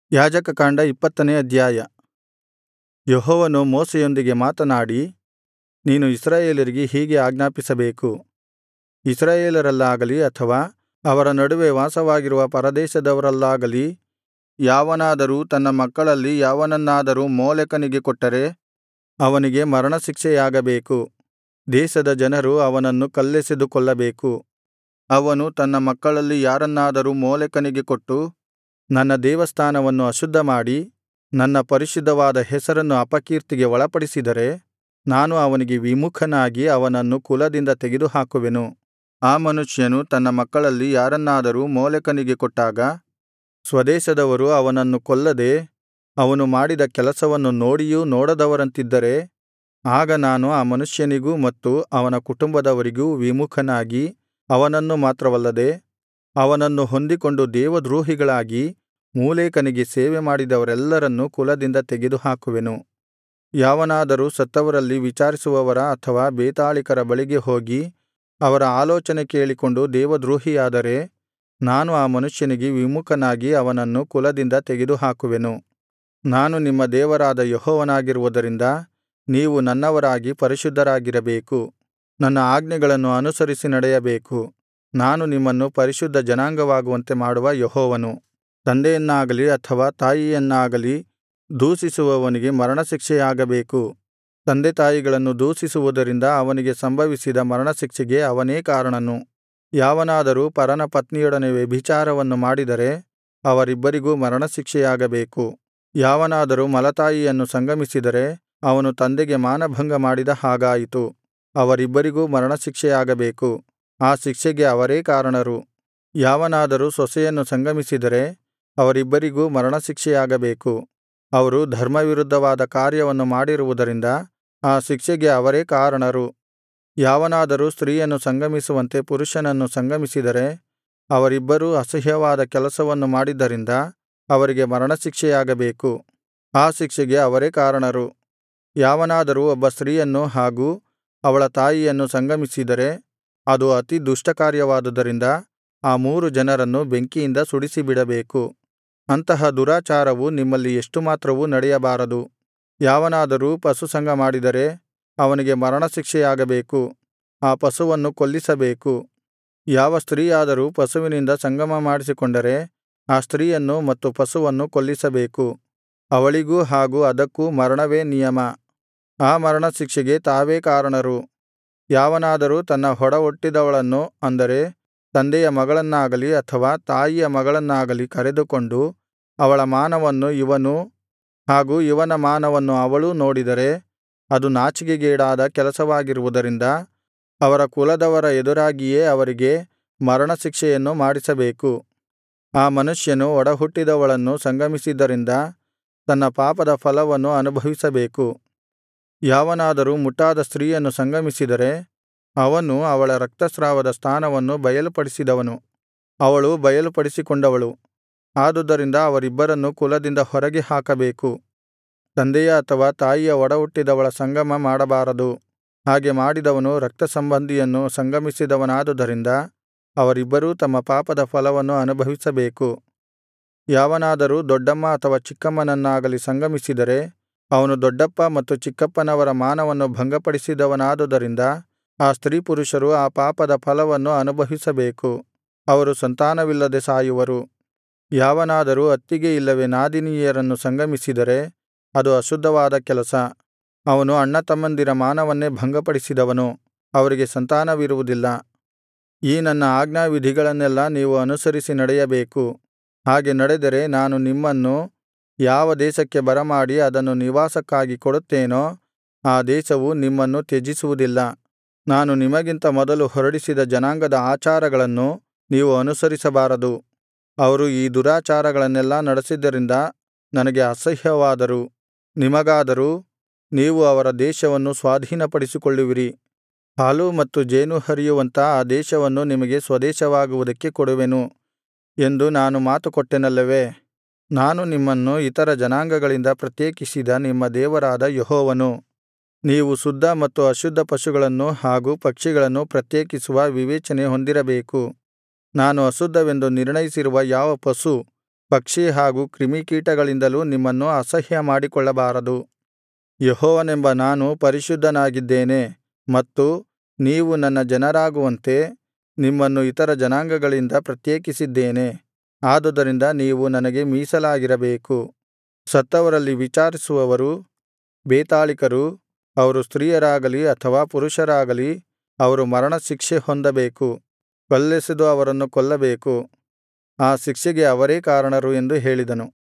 ಯಾಜಕಕಾಂಡ ಇಪ್ಪತ್ತನೇ ಅಧ್ಯಾಯ ಯೆಹೋವನು ಮೋಶೆಯೊಂದಿಗೆ ಮಾತನಾಡಿ ನೀನು ಇಸ್ರಾಯೇಲರಿಗೆ ಹೀಗೆ ಆಜ್ಞಾಪಿಸಬೇಕು ಇಸ್ರಾಯೇಲರಲ್ಲಾಗಲಿ ಅಥವಾ ಅವರ ನಡುವೆ ವಾಸವಾಗಿರುವ ಪರದೇಶದವರಲ್ಲಾಗಲಿ ಯಾವನಾದರೂ ತನ್ನ ಮಕ್ಕಳಲ್ಲಿ ಯಾವನನ್ನಾದರೂ ಮೋಲೆಕನಿಗೆ ಕೊಟ್ಟರೆ ಅವನಿಗೆ ಮರಣಶಿಕ್ಷೆಯಾಗಬೇಕು ದೇಶದ ಜನರು ಅವನನ್ನು ಕಲ್ಲೆಸೆದು ಕೊಲ್ಲಬೇಕು ಅವನು ತನ್ನ ಮಕ್ಕಳಲ್ಲಿ ಯಾರನ್ನಾದರೂ ಮೋಲೆಕನಿಗೆ ಕೊಟ್ಟು ನನ್ನ ದೇವಸ್ಥಾನವನ್ನು ಅಶುದ್ಧಮಾಡಿ ನನ್ನ ಪರಿಶುದ್ಧವಾದ ಹೆಸರನ್ನು ಅಪಕೀರ್ತಿಗೆ ಒಳಪಡಿಸಿದರೆ ನಾನು ಅವನಿಗೆ ವಿಮುಖನಾಗಿ ಅವನನ್ನು ಕುಲದಿಂದ ತೆಗೆದುಹಾಕುವೆನು ಆ ಮನುಷ್ಯನು ತನ್ನ ಮಕ್ಕಳಲ್ಲಿ ಯಾರನ್ನಾದರೂ ಮೋಲೆಕನಿಗೆ ಕೊಟ್ಟಾಗ ಸ್ವದೇಶದವರು ಅವನನ್ನು ಕೊಲ್ಲದೆ ಅವನು ಮಾಡಿದ ಕೆಲಸವನ್ನು ನೋಡಿಯೂ ನೋಡದವರಂತಿದ್ದರೆ ಆಗ ನಾನು ಆ ಮನುಷ್ಯನಿಗೂ ಮತ್ತು ಅವನ ಕುಟುಂಬದವರಿಗೂ ವಿಮುಖನಾಗಿ ಅವನನ್ನು ಮಾತ್ರವಲ್ಲದೆ ಅವನನ್ನು ಹೊಂದಿಕೊಂಡು ದೇವದ್ರೋಹಿಗಳಾಗಿ ಮೋಲೇಕನಿಗೆ ಸೇವೆಮಾಡಿದವರೆಲ್ಲರನ್ನೂ ಕುಲದಿಂದ ತೆಗೆದುಹಾಕುವೆನು ಯಾವನಾದರೂ ಸತ್ತವರಲ್ಲಿ ವಿಚಾರಿಸುವವರ ಅಥವಾ ಬೇತಾಳಿಕರ ಬಳಿಗೆ ಹೋಗಿ ಅವರ ಆಲೋಚನೆ ಕೇಳಿಕೊಂಡು ದೇವದ್ರೋಹಿಯಾದರೆ ನಾನು ಆ ಮನುಷ್ಯನಿಗೆ ವಿಮುಖನಾಗಿ ಅವನನ್ನು ಕುಲದಿಂದ ತೆಗೆದುಹಾಕುವೆನು ನಾನು ನಿಮ್ಮ ದೇವರಾದ ಯೆಹೋವನಾಗಿರುವುದರಿಂದ ನೀವು ನನ್ನವರಾಗಿ ಪರಿಶುದ್ಧರಾಗಿರಬೇಕು ನನ್ನ ಆಜ್ಞೆಗಳನ್ನು ಅನುಸರಿಸಿ ನಡೆಯಬೇಕು ನಾನು ನಿಮ್ಮನ್ನು ಪರಿಶುದ್ಧ ಜನಾಂಗವಾಗುವಂತೆ ಮಾಡುವ ಯೆಹೋವನು ತಂದೆಯನ್ನಾಗಲಿ ಅಥವಾ ತಾಯಿಯನ್ನಾಗಲಿ ದೂಷಿಸುವವನಿಗೆ ಮರಣಶಿಕ್ಷೆಯಾಗಬೇಕು ತಂದೆತಾಯಿಗಳನ್ನು ದೂಷಿಸುವುದರಿಂದ ಅವನಿಗೆ ಸಂಭವಿಸಿದ ಮರಣಶಿಕ್ಷೆಗೆ ಅವನೇ ಕಾರಣನು ಯಾವನಾದರೂ ಪರನ ಪತ್ನಿಯೊಡನೆ ವ್ಯಭಿಚಾರವನ್ನು ಮಾಡಿದರೆ ಅವರಿಬ್ಬರಿಗೂ ಮರಣಶಿಕ್ಷೆಯಾಗಬೇಕು ಯಾವನಾದರೂ ಮಲತಾಯಿಯನ್ನು ಸಂಗಮಿಸಿದರೆ ಅವನು ತಂದೆಗೆ ಮಾನಭಂಗ ಮಾಡಿದ ಹಾಗಾಯಿತು ಅವರಿಬ್ಬರಿಗೂ ಮರಣಶಿಕ್ಷೆಯಾಗಬೇಕು ಆ ಶಿಕ್ಷೆಗೆ ಅವರೇ ಕಾರಣರು ಯಾವನಾದರೂ ಸೊಸೆಯನ್ನು ಸಂಗಮಿಸಿದರೆ ಅವರಿಬ್ಬರಿಗೂ ಮರಣಶಿಕ್ಷೆಯಾಗಬೇಕು ಅವರು ಧರ್ಮವಿರುದ್ಧವಾದ ಕಾರ್ಯವನ್ನು ಮಾಡಿರುವುದರಿಂದ ಆ ಶಿಕ್ಷೆಗೆ ಅವರೇ ಕಾರಣರು ಯಾವನಾದರೂ ಸ್ತ್ರೀಯನ್ನು ಸಂಗಮಿಸುವಂತೆ ಪುರುಷನನ್ನು ಸಂಗಮಿಸಿದರೆ ಅವರಿಬ್ಬರೂ ಅಸಹ್ಯವಾದ ಕೆಲಸವನ್ನು ಮಾಡಿದ್ದರಿಂದ ಅವರಿಗೆ ಮರಣಶಿಕ್ಷೆಯಾಗಬೇಕು ಆ ಶಿಕ್ಷೆಗೆ ಅವರೇ ಕಾರಣರು ಯಾವನಾದರೂ ಒಬ್ಬ ಸ್ತ್ರೀಯನ್ನು ಹಾಗೂ ಅವಳ ತಾಯಿಯನ್ನು ಸಂಗಮಿಸಿದರೆ ಅದು ಅತಿ ದುಷ್ಟಕಾರ್ಯವಾದುದರಿಂದ ಆ ಮೂರು ಜನರನ್ನು ಬೆಂಕಿಯಿಂದ ಸುಡಿಸಿಬಿಡಬೇಕು ಅಂತಹ ದುರಾಚಾರವು ನಿಮ್ಮಲ್ಲಿ ಎಷ್ಟು ಮಾತ್ರವೂ ನಡೆಯಬಾರದು ಯಾವನಾದರೂ ಪಶುಸಂಗ ಮಾಡಿದರೆ ಅವನಿಗೆ ಮರಣಶಿಕ್ಷೆಯಾಗಬೇಕು ಆ ಪಶುವನ್ನು ಕೊಲ್ಲಿಸಬೇಕು ಯಾವ ಸ್ತ್ರೀಯಾದರೂ ಪಶುವಿನಿಂದ ಸಂಗಮ ಮಾಡಿಸಿಕೊಂಡರೆ ಆ ಸ್ತ್ರೀಯನ್ನು ಮತ್ತು ಪಶುವನ್ನು ಕೊಲ್ಲಿಸಬೇಕು ಅವಳಿಗೂ ಹಾಗೂ ಅದಕ್ಕೂ ಮರಣವೇ ನಿಯಮ ಆ ಮರಣಶಿಕ್ಷೆಗೆ ತಾವೇ ಕಾರಣರು ಯಾವನಾದರೂ ತನ್ನ ಒಡಹುಟ್ಟಿದವಳನ್ನು ಅಂದರೆ ತಂದೆಯ ಮಗಳನ್ನಾಗಲಿ ಅಥವಾ ತಾಯಿಯ ಮಗಳನ್ನಾಗಲಿ ಕರೆದುಕೊಂಡು ಅವಳ ಮಾನವನ್ನು ಇವನೂ ಹಾಗೂ ಇವನ ಮಾನವನ್ನು ಅವಳೂ ನೋಡಿದರೆ ಅದು ನಾಚಿಕೆಗೇಡಾದ ಕೆಲಸವಾಗಿರುವುದರಿಂದ ಅವರ ಕುಲದವರ ಎದುರಾಗಿಯೇ ಅವರಿಗೆ ಮರಣಶಿಕ್ಷೆಯನ್ನು ಮಾಡಿಸಬೇಕು ಆ ಮನುಷ್ಯನು ಒಡಹುಟ್ಟಿದವಳನ್ನು ಸಂಗಮಿಸಿದ್ದರಿಂದ ತನ್ನ ಪಾಪದ ಫಲವನ್ನು ಅನುಭವಿಸಬೇಕು ಯಾವನಾದರೂ ಮುಟ್ಟಾದ ಸ್ತ್ರೀಯನ್ನು ಸಂಗಮಿಸಿದರೆ ಅವನು ಅವಳ ರಕ್ತಸ್ರಾವದ ಸ್ಥಾನವನ್ನು ಬಯಲುಪಡಿಸಿದವನು ಅವಳು ಬಯಲುಪಡಿಸಿಕೊಂಡವಳು ಆದುದರಿಂದ ಅವರಿಬ್ಬರನ್ನೂ ಕುಲದಿಂದ ಹೊರಗೆ ಹಾಕಬೇಕು ತಂದೆಯ ಅಥವಾ ತಾಯಿಯ ಒಡಹುಟ್ಟಿದವಳ ಸಂಗಮ ಮಾಡಬಾರದು ಹಾಗೆ ಮಾಡಿದವನು ರಕ್ತಸಂಬಂಧಿಯನ್ನು ಸಂಗಮಿಸಿದವನಾದುದರಿಂದ ಅವರಿಬ್ಬರೂ ತಮ್ಮ ಪಾಪದ ಫಲವನ್ನು ಅನುಭವಿಸಬೇಕು ಯಾವನಾದರೂ ದೊಡ್ಡಮ್ಮ ಅಥವಾ ಚಿಕ್ಕಮ್ಮನನ್ನಾಗಲಿ ಸಂಗಮಿಸಿದರೆ ಅವನು ದೊಡ್ಡಪ್ಪ ಮತ್ತು ಚಿಕ್ಕಪ್ಪನವರ ಮಾನವನ್ನು ಭಂಗಪಡಿಸಿದವನಾದುದರಿಂದ ಆ ಸ್ತ್ರೀಪುರುಷರು ಆ ಪಾಪದ ಫಲವನ್ನು ಅನುಭವಿಸಬೇಕು ಅವರು ಸಂತಾನವಿಲ್ಲದೆ ಸಾಯುವರು ಯಾವನಾದರೂ ಅತ್ತಿಗೆ ಇಲ್ಲವೇ ನಾದಿನಿಯರನ್ನು ಸಂಗಮಿಸಿದರೆ ಅದು ಅಶುದ್ಧವಾದ ಕೆಲಸ ಅವನು ಅಣ್ಣತಮ್ಮಂದಿರ ಮಾನವನ್ನೇ ಭಂಗಪಡಿಸಿದವನು ಅವರಿಗೆ ಸಂತಾನವಿರುವುದಿಲ್ಲ ಈ ನನ್ನ ಆಜ್ಞಾವಿಧಿಗಳನ್ನೆಲ್ಲಾ ನೀವು ಅನುಸರಿಸಿ ನಡೆಯಬೇಕು ಹಾಗೆ ನಡೆದರೆ ನಾನು ನಿಮ್ಮನ್ನು ಯಾವ ದೇಶಕ್ಕೆ ಬರಮಾಡಿ ಅದನ್ನು ನಿವಾಸಕ್ಕಾಗಿ ಕೊಡುತ್ತೇನೋ ಆ ದೇಶವು ನಿಮ್ಮನ್ನು ತ್ಯಜಿಸುವುದಿಲ್ಲ ನಾನು ನಿಮಗಿಂತ ಮೊದಲು ಹೊರಡಿಸಿದ ಜನಾಂಗದ ಆಚಾರಗಳನ್ನು ನೀವು ಅನುಸರಿಸಬಾರದು ಅವರು ಈ ದುರಾಚಾರಗಳನ್ನೆಲ್ಲಾ ನಡೆಸಿದ್ದರಿಂದ ನನಗೆ ಅಸಹ್ಯವಾದರು ನಿಮಗಾದರೂ ನೀವು ಅವರ ದೇಶವನ್ನು ಸ್ವಾಧೀನಪಡಿಸಿಕೊಳ್ಳುವಿರಿ ಹಾಲೂ ಮತ್ತು ಜೇನು ಹರಿಯುವಂಥ ಆ ದೇಶವನ್ನು ನಿಮಗೆ ಸ್ವದೇಶವಾಗುವುದಕ್ಕೆ ಕೊಡುವೆನು ಎಂದು ನಾನು ಮಾತುಕೊಟ್ಟೆನಲ್ಲವೇ ನಾನು ನಿಮ್ಮನ್ನು ಇತರ ಜನಾಂಗಗಳಿಂದ ಪ್ರತ್ಯೇಕಿಸಿದ ನಿಮ್ಮ ದೇವರಾದ ಯೆಹೋವನು ನೀವು ಶುದ್ಧ ಮತ್ತು ಅಶುದ್ಧ ಪಶುಗಳನ್ನು ಹಾಗೂ ಪಕ್ಷಿಗಳನ್ನು ಪ್ರತ್ಯೇಕಿಸುವ ವಿವೇಚನೆ ಹೊಂದಿರಬೇಕು ನಾನು ಅಶುದ್ಧವೆಂದು ನಿರ್ಣಯಿಸಿರುವ ಯಾವ ಪಶು ಪಕ್ಷಿ ಹಾಗೂ ಕ್ರಿಮಿಕೀಟಗಳಿಂದಲೂ ನಿಮ್ಮನ್ನು ಅಸಹ್ಯಮಾಡಿಕೊಳ್ಳಬಾರದು ಯೆಹೋವನೆಂಬ ನಾನು ಪರಿಶುದ್ಧನಾಗಿದ್ದೇನೆ ಮತ್ತು ನೀವು ನನ್ನ ಜನರಾಗುವಂತೆ ನಿಮ್ಮನ್ನು ಇತರ ಜನಾಂಗಗಳಿಂದ ಪ್ರತ್ಯೇಕಿಸಿದ್ದೇನೆ ಆದುದರಿಂದ ನೀವು ನನಗೆ ಮೀಸಲಾಗಿರಬೇಕು ಸತ್ತವರಲ್ಲಿ ವಿಚಾರಿಸುವವರು ಬೇತಾಳಿಕರು ಅವರು ಸ್ತ್ರೀಯರಾಗಲಿ ಅಥವಾ ಪುರುಷರಾಗಲಿ ಅವರು ಮರಣಶಿಕ್ಷೆ ಹೊಂದಬೇಕು ಕಲ್ಲೆಸೆದು ಅವರನ್ನು ಕೊಲ್ಲಬೇಕು ಆ ಶಿಕ್ಷೆಗೆ ಅವರೇ ಕಾರಣರು ಎಂದು ಹೇಳಿದನು